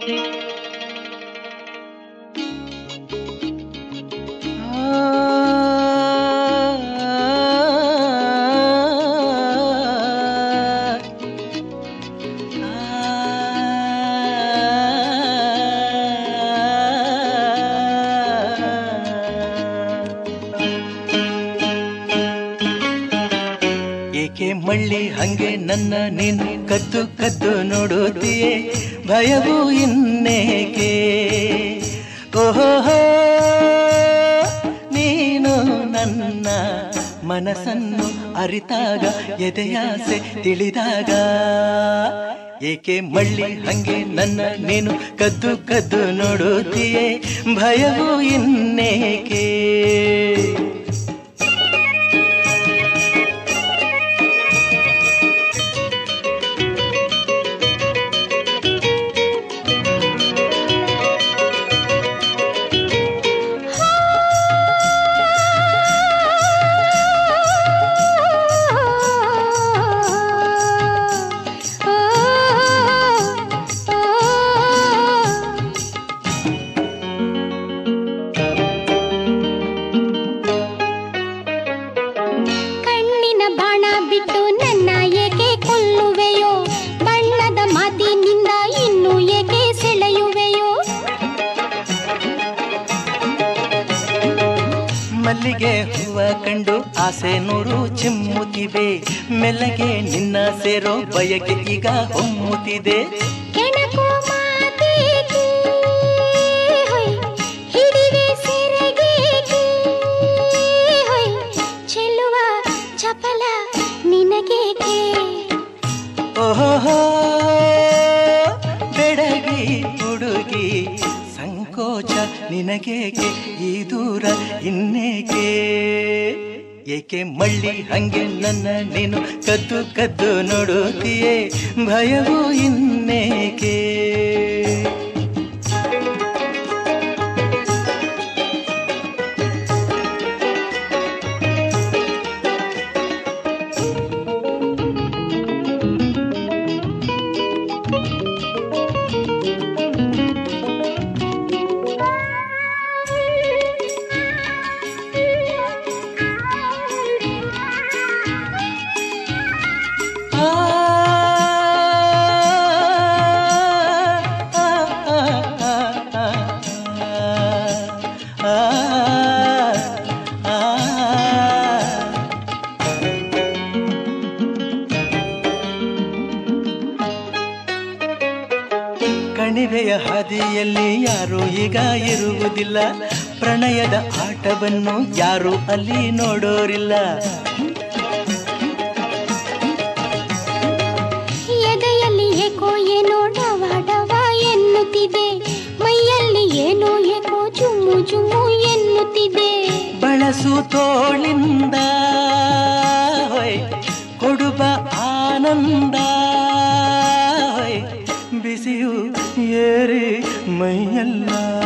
ಏಕೆ ಮಳ್ಳಿ ಹಂಗೆ ನನ್ನ ನೀನು ಕದ್ದು ಕದ್ದು ನೋಡುತ್ತೀಯೇ ಭಯವು ಇನ್ನೇಕೆ ಓಹೋ ನೀನು ನನ್ನ ಮನಸ್ಸನ್ನು ಅರಿತಾಗ ಎದೆಯಾಸೆ ತಿಳಿದಾಗ ಏಕೆ ಮಳ್ಳಿ ಹಂಗೆ ನನ್ನ ನೀನು ಕದ್ದು ಕದ್ದು ನೋಡುತ್ತೀಯೇ ಭಯವು ಇನ್ನೇಕೆ ಕಣ್ಣಿನ ಬಾಣ ಬಿಟ್ಟು ನನ್ನ ಏಕೆ ಕೊಲ್ಲುವೆಯೋ ಬಣ್ಣದ ಮಾತಿನಿಂದ ಇನ್ನು ಏಕೆ ಸೆಳೆಯುವೆಯೋ ಮಲ್ಲಿಗೆ ಹೂವ ಕಂಡು ಆಸೆ ನೂರು ಚಿಮ್ಮುತ್ತಿವೆ ಮೆಲ್ಲಗೆ ನಿನ್ನ ಸೇರೋ ಬಯಕೆ ಈಗ ಹೊಮ್ಮುತ್ತಿದೆ ಕೆಣಕು ಮಾತೇಕೆ ಹೊಯ್ ಹಿಡಿವೆ ಸೆರಗೇಕೆ ಹೊಯ್ ಚೆಲ್ಲುವ ಚಪಲ ನಿನಗೇಕೆ ಓಹೋ ಬೆಡಗಿ ಹುಡುಗಿ ಸಂಕೋಚ ನಿನಗೇಕೆ ಈ ದೂರ ಇನ್ನೇಕೆ ಏಕೆ ಮಳ್ಳಿ ಹಂಗೆ ನನ್ನ ನೀನು ಕದ್ದು ಕದ್ದು ನೋಡುತ್ತೀಯೇ ಭಯವು ಇನ್ನೇಕೆ ಆ, ಆ, ಆ, ಆ, ಆ, ಆ, ಆ. ಕಣಿವೆಯ ಹಾದಿಯಲ್ಲಿ ಯಾರು ಈಗ ಇರುವುದಿಲ್ಲ ಪ್ರಣಯದ ಆಟವನ್ನು ಯಾರು ಅಲ್ಲಿ ನೋಡೋರಿಲ್ಲ ಎದೆಯಲ್ಲಿ ಏಕೋ ಏನೋ ಡವ ಡವ ಎನ್ನುತ್ತಿದೆ ಮೈಯಲ್ಲಿ ಏನೋ ಏಕೋ ಜುಮ್ಮು ಜುಮ್ಮು ಎನ್ನುತ್ತಿದೆ ಬಳಸು ತೋಳಿಂದ ಹೊಯ್ ಕೊಡುವ ಆನಂದ ಹೊಯ್ ಬಿಸಿಯು ಏರಿ ಮೈಯಲ್ಲ